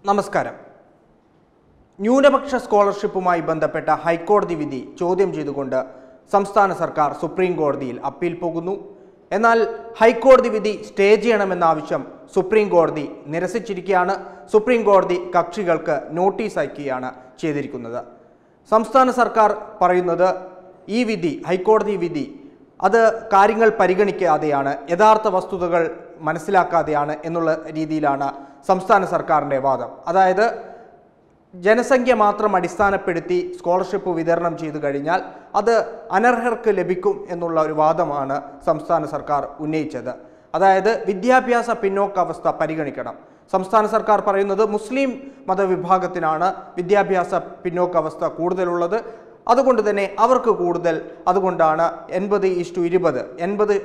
നമസ്കാരം ന്യൂനപക്ഷ സ്കോളർഷിപ്പുമായി ബന്ധപ്പെട്ട ഹൈക്കോടതി വിധി ചോദ്യം ചെയ്തുകൊണ്ട് സംസ്ഥാന സർക്കാർ സുപ്രീം കോടതിയിൽ അപ്പീൽ പോകുന്നു എന്നാൽ ഹൈക്കോടതി വിധി സ്റ്റേ ചെയ്യണമെന്ന ആവശ്യം സുപ്രീം കോടതി നിരസിച്ചിരിക്കുകയാണ് സുപ്രീം കോടതി കക്ഷികൾക്ക് നോട്ടീസ് അയക്കുകയാണ് ചെയ്തിരിക്കുന്നത് സംസ്ഥാന സർക്കാർ പറയുന്നത് ഈ വിധി ഹൈക്കോടതി വിധി അത് കാര്യങ്ങൾ പരിഗണിക്കാതെയാണ് യഥാർത്ഥ വസ്തുതകൾ മനസ്സിലാക്കാതെയാണ് എന്നുള്ള രീതിയിലാണ് സംസ്ഥാന സർക്കാരിൻ്റെ വാദം അതായത് ജനസംഖ്യ മാത്രം അടിസ്ഥാനപ്പെടുത്തി സ്കോളർഷിപ്പ് വിതരണം ചെയ്തു കഴിഞ്ഞാൽ അത് അനർഹർക്ക് ലഭിക്കും എന്നുള്ള ഒരു വാദമാണ് സംസ്ഥാന സർക്കാർ ഉന്നയിച്ചത് അതായത് വിദ്യാഭ്യാസ പിന്നോക്കാവസ്ഥ പരിഗണിക്കണം സംസ്ഥാന സർക്കാർ പറയുന്നത് മുസ്ലിം മതവിഭാഗത്തിനാണ് വിദ്യാഭ്യാസ പിന്നോക്കാവസ്ഥ കൂടുതലുള്ളത് അതുകൊണ്ട് തന്നെ അവർക്ക് കൂടുതൽ അതുകൊണ്ടാണ് എൺപത് ഇഷ്ടു ഇരുപത് എൺപത്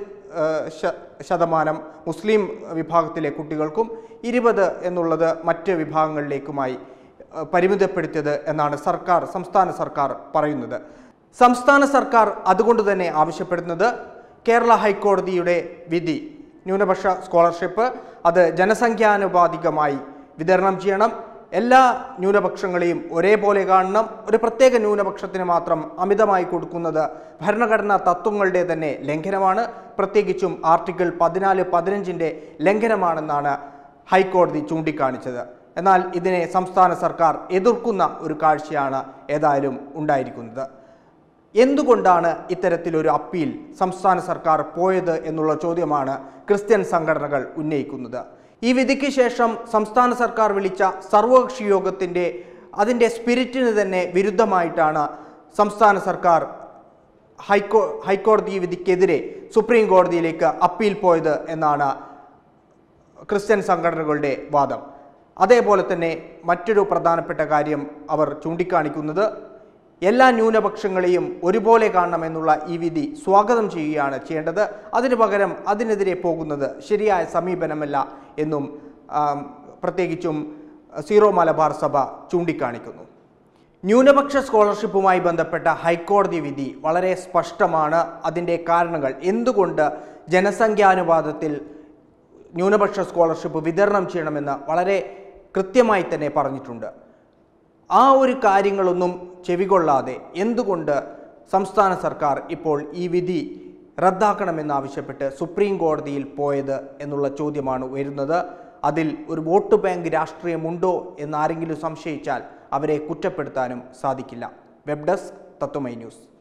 ശതമാനം മുസ്ലിം വിഭാഗത്തിലെ കുട്ടികൾക്കും ഇരുപത് എന്നുള്ളത് മറ്റ് വിഭാഗങ്ങളിലേക്കുമായി ഏഹ്, പരിമിതപ്പെടുത്തിയത് എന്നാണ് സർക്കാർ സംസ്ഥാന സർക്കാർ പറയുന്നത് സംസ്ഥാന സർക്കാർ അതുകൊണ്ട് തന്നെ ആവശ്യപ്പെടുന്നത് കേരള ഹൈക്കോടതിയുടെ വിധി ന്യൂനപക്ഷ സ്കോളർഷിപ്പ് അത് ജനസംഖ്യാനുപാതികമായി വിതരണം ചെയ്യണം എല്ലാ ന്യൂനപക്ഷങ്ങളെയും ഒരേപോലെ കാണണം ഒരു പ്രത്യേക ന്യൂനപക്ഷത്തിന് മാത്രം അമിതമായി കൊടുക്കുന്നത് ഭരണഘടനാ തത്വങ്ങളുടെ തന്നെ ലംഘനമാണ് പ്രത്യേകിച്ചും ആർട്ടിക്കിൾ പതിനാല് പതിനഞ്ചിൻ്റെ ലംഘനമാണെന്നാണ് ഹൈക്കോടതി ചൂണ്ടിക്കാണിച്ചത് എന്നാൽ ഇതിനെ സംസ്ഥാന സർക്കാർ എതിർക്കുന്ന ഒരു കാഴ്ചയാണ് ഏതായാലും ഉണ്ടായിരിക്കുന്നത് എന്തുകൊണ്ടാണ് ഇത്തരത്തിലൊരു അപ്പീൽ സംസ്ഥാന സർക്കാർ പോയത് എന്നുള്ള ചോദ്യമാണ് ക്രിസ്ത്യൻ സംഘടനകൾ ഉന്നയിക്കുന്നത് ഈ വിധിക്ക് ശേഷം സംസ്ഥാന സർക്കാർ വിളിച്ച സർവകക്ഷി യോഗത്തിൻ്റെ അതിൻ്റെ സ്പിരിറ്റിന് തന്നെ വിരുദ്ധമായിട്ടാണ് സംസ്ഥാന സർക്കാർ ഹൈക്കോ ഹൈക്കോടതി വിധിക്കെതിരെ സുപ്രീം കോടതിയിലേക്ക് അപ്പീൽ പോയത് എന്നാണ് ക്രിസ്ത്യൻ സംഘടനകളുടെ വാദം അതേപോലെ തന്നെ മറ്റൊരു പ്രധാനപ്പെട്ട കാര്യം അവർ ചൂണ്ടിക്കാണിക്കുന്നത് എല്ലാ ന്യൂനപക്ഷങ്ങളെയും ഒരുപോലെ കാണണമെന്നുള്ള ഈ വിധി സ്വാഗതം ചെയ്യുകയാണ് ചെയ്യേണ്ടത് അതിനു പകരം അതിനെതിരെ പോകുന്നത് ശരിയായ സമീപനമല്ല എന്നും ആം, പ്രത്യേകിച്ചും സീറോ മലബാർ സഭ ചൂണ്ടിക്കാണിക്കുന്നു ന്യൂനപക്ഷ സ്കോളർഷിപ്പുമായി ബന്ധപ്പെട്ട ഹൈക്കോടതി വിധി വളരെ സ്പഷ്ടമാണ് അതിൻ്റെ കാരണങ്ങൾ എന്തുകൊണ്ട് ജനസംഖ്യാനുപാതത്തിൽ ന്യൂനപക്ഷ സ്കോളർഷിപ്പ് വിതരണം ചെയ്യണമെന്ന് വളരെ കൃത്യമായി തന്നെ പറഞ്ഞിട്ടുണ്ട് ആ ഒരു കാര്യങ്ങളൊന്നും ചെവികൊള്ളാതെ എന്തുകൊണ്ട് സംസ്ഥാന സർക്കാർ ഇപ്പോൾ ഈ വിധി റദ്ദാക്കണമെന്നാവശ്യപ്പെട്ട് സുപ്രീം കോടതിയിൽ പോയത് എന്നുള്ള ചോദ്യമാണ് ഉയരുന്നത് അതിൽ ഒരു വോട്ട് ബാങ്ക് രാഷ്ട്രീയമുണ്ടോ എന്നാരെങ്കിലും സംശയിച്ചാൽ അവരെ കുറ്റപ്പെടുത്താനും സാധിക്കില്ല വെബ് ഡെസ്ക് തത്വമൈ ന്യൂസ്